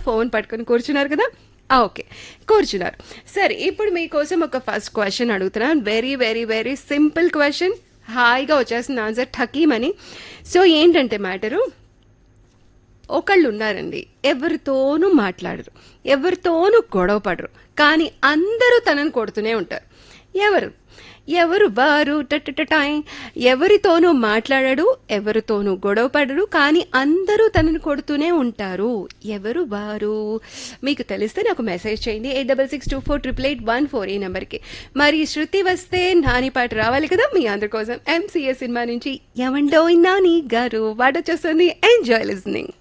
phone పట్టుకొని కూర్చున్నారు కదా ఆ, ఓకే కూర్చున్నారు సరే ఇప్పుడు మీకోసం ఒక ఫస్ట్ క్వశ్చన్ అడుగుతున్నాను very very very simple question హాయిగా వచ్చేస్తుంది ఆన్సర్ ఠకీమని సో ఏంటంటే మ్యాటరు ఒకళ్ళు ఉన్నారండి ఎవరితోనూ మాట్లాడరు ఎవరితోనూ గొడవ పడరు కానీ అందరూ తనని కొడుతూనే ఉంటారు ఎవరు ఎవరు వారు టటటటాయ్ ఎవరితోనూ మాట్లాడడు ఎవరితోనూ గొడవ పడరు కానీ అందరూ తనని కొడుతూనే ఉంటారు ఎవరు వారు మీకు తెలిస్తే నాకు మెసేజ్ చేయండి eight double six two four triple eight one four ఈ నెంబర్కి మరి శృతి వస్తే నాని పాట రావాలి కదా మీ అందరి కోసం ఎంసీఏ సినిమా నుంచి ఎవండో నాని గారు వాడొచ్చేస్తుంది ఎంజాయ్ లిజనింగ్